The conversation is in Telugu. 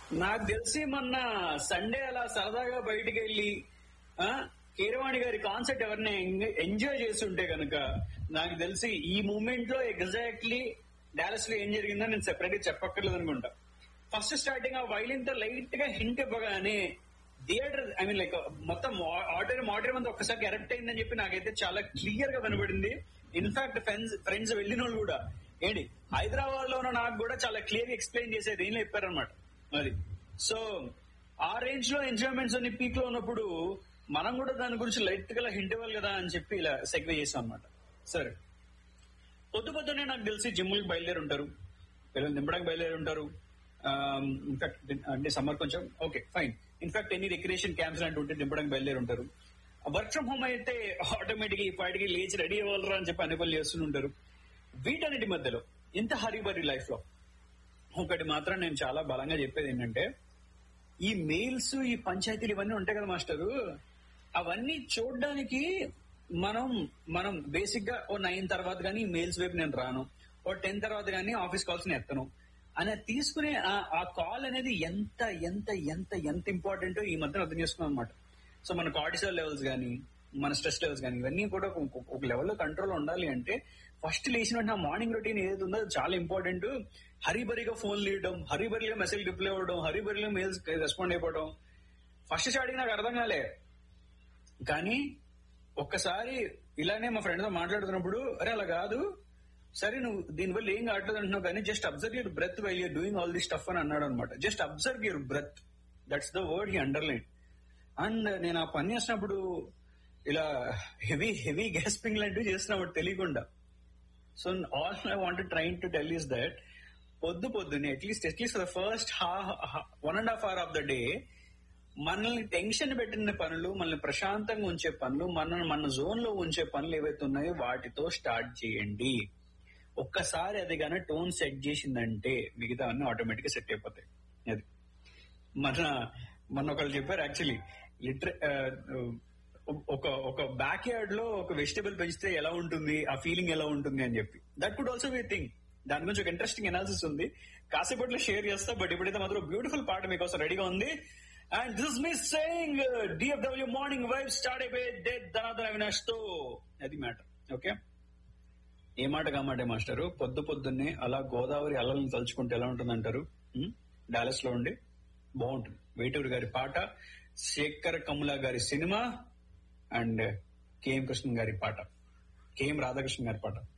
నాకు తెలిసి మొన్న సండే అలా సరదాగా బయటికి వెళ్ళి ఆ కీరవాణి గారి కాన్సెప్ట్ ఎవరిని ఎంజాయ్ చేసి ఉంటే కనుక నాకు తెలిసి ఈ మూమెంట్ లో ఎగ్జాక్ట్లీ డాలస్ లో ఏం జరిగిందో నేను సెపరేట్ గా చెప్పక్కర్లేదు అనుకుంటా ఫస్ట్ స్టార్టింగ్ ఆ వైలిన్ తో లైట్ గా హింట్ ఇవ్వగానే థియేటర్ ఐ మీన్ లైక్ మొత్తం ఆడిటోరియం ఆడిటోరియం అంతా ఒక్కసారి ఎరప్ట్ అయిందని చెప్పి నాకైతే చాలా క్లియర్ గా వినబడింది ఇన్ఫాక్ట్ ఫ్రెండ్స్ ఫ్రెండ్స్ వెళ్ళిన వాళ్ళు కూడా ఏంటి హైదరాబాద్ లో ఉన్న నాకు కూడా చాలా క్లియర్ గా ఎక్స్ప్లెయిన్ చేసేది ఏం చెప్పారనమాట మరి సో ఆ రేంజ్ లో ఎంజాయ్మెంట్స్ అన్ని పీక్ లో ఉన్నప్పుడు మనం కూడా దాని గురించి లైట్ గా హింట్ ఇవ్వాలి కదా అని చెప్పి ఇలా సెగ్వే చేసాం అనమాట సరే పొద్దు పొద్దునే నాకు తెలిసి జిమ్ములకి బయలుదేరి ఉంటారు పిల్లలు నింపడానికి బయలుదేరి ఉంటారు ఇన్ఫాక్ట్ అంటే సమ్మర్ కొంచెం ఓకే ఫైన్ ఇన్ఫాక్ట్ ఎన్ని రిక్రియేషన్ క్యాంప్స్ లాంటి ఉంటే నింపడానికి బయలుదేరి ఉంటారు వర్క్ ఫ్రమ్ హోమ్ అయితే ఆటోమేటిక్ ఈ పాటికి లేచి రెడీ అవ్వాలరా అని చెప్పి అన్ని పనులు చేస్తుంటారు వీటన్నిటి మధ్యలో ఇంత హరిబరి లైఫ్ లో ఒకటి మాత్రం నేను చాలా బలంగా చెప్పేది ఏంటంటే ఈ మెయిల్స్ ఈ పంచాయతీలు ఇవన్నీ ఉంటాయి కదా మాస్టరు అవన్నీ చూడడానికి మనం మనం బేసిక్ గా ఓ నైన్ తర్వాత కానీ మెయిల్స్ వైపు నేను రాను ఓ టెన్ తర్వాత కానీ ఆఫీస్ కాల్స్ ని ఎత్తను అని తీసుకునే ఆ- ఆ కాల్ అనేది ఎంత ఎంత ఎంత ఎంత ఇంపార్టెంటో ఈ మధ్యన అర్థం చేసుకున్నాం అనమాట సో మన కార్టిసల్ లెవెల్స్ కానీ మన స్ట్రెస్ లెవెల్స్ కానీ ఇవన్నీ కూడా ఒక- ఒక లెవెల్లో కంట్రోల్ ఉండాలి అంటే ఫస్ట్ లేచిన వెంటనే ఆ మార్నింగ్ రొటీన్ ఏది ఉందో అది చాలా ఇంపార్టెంట్ హరిబరిగా ఫోన్ తీయడం హరిబరిగా మెసేజ్ రిప్లై అవ్వడం హరిబరిగా మెయిల్స్ రెస్పాండ్ అయిపోవడం ఫస్ట్ స్టార్టింగ్ నాకు అర్థం కాలే కానీ ఒక్కసారి ఇలానే మా ఫ్రెండ్ తో మాట్లాడుతున్నప్పుడు అరే అలా కాదు సరే నువ్వు దీనివల్ల ఏం కావట్లేదు అంటున్నావు కానీ just observe your breath why you're doing all the stuff అని అన్నాడు అనమాట just observe your breath that's the word he underline and నేను ఆ పని చేసినప్పుడు ఇలా హెవీ హెవీ గ్యాస్పింగ్ లాంటివి చేస్తున్నప్పుడు తెలియకుండా so all I want train to tell is that పొద్దు పొద్దునే at least at least for the first one and half hour of the day మనల్ని టెన్షన్ పెట్టిన పనులు మనల్ని ప్రశాంతంగా ఉంచే పనులు మన మన జోన్ లో ఉంచే పనులు ఏవైతే ఉన్నాయో వాటితో స్టార్ట్ చేయండి ఒక్కసారి అది కానీ టోన్ సెట్ చేసిందంటే మిగతా అన్ని ఆటోమేటిక్ గా సెట్ అయిపోతాయి అది మన మన ఒకళ్ళు చెప్పారు యాక్చువల్లీ లిటర ఒక ఒక బ్యాక్ యార్డ్ లో ఒక వెజిటబుల్ పెంచితే ఎలా ఉంటుంది ఆ ఫీలింగ్ ఎలా ఉంటుంది అని చెప్పి that could also be thing దాని గురించి ఒక ఇంట్రెస్టింగ్ అనాలిసిస్ ఉంది కాసేపట్లో షేర్ చేస్తా బట్ ఇప్పుడైతే మాత్రం బ్యూటిఫుల్ పాట మీకోసం రెడీగా ఉంది and this me saying D F W morning vibe start అయిపోయి డే ధనాధన అవినాష్ తో అది మ్యాటర్ ఓకే ఏ మాట కామాటే మాస్టరు పొద్దు పొద్దున్నే అలా గోదావరి అల్లల్ని తలుచుకుంటే ఎలా ఉంటుంది అంటారు డాలస్ లో ఉండి బాగుంటుంది వేటూరు గారి పాట శేఖర్ కమలా గారి సినిమా అండ్ కేఎం కృష్ణ గారి పాట కేఎం రాధాకృష్ణ గారి పాట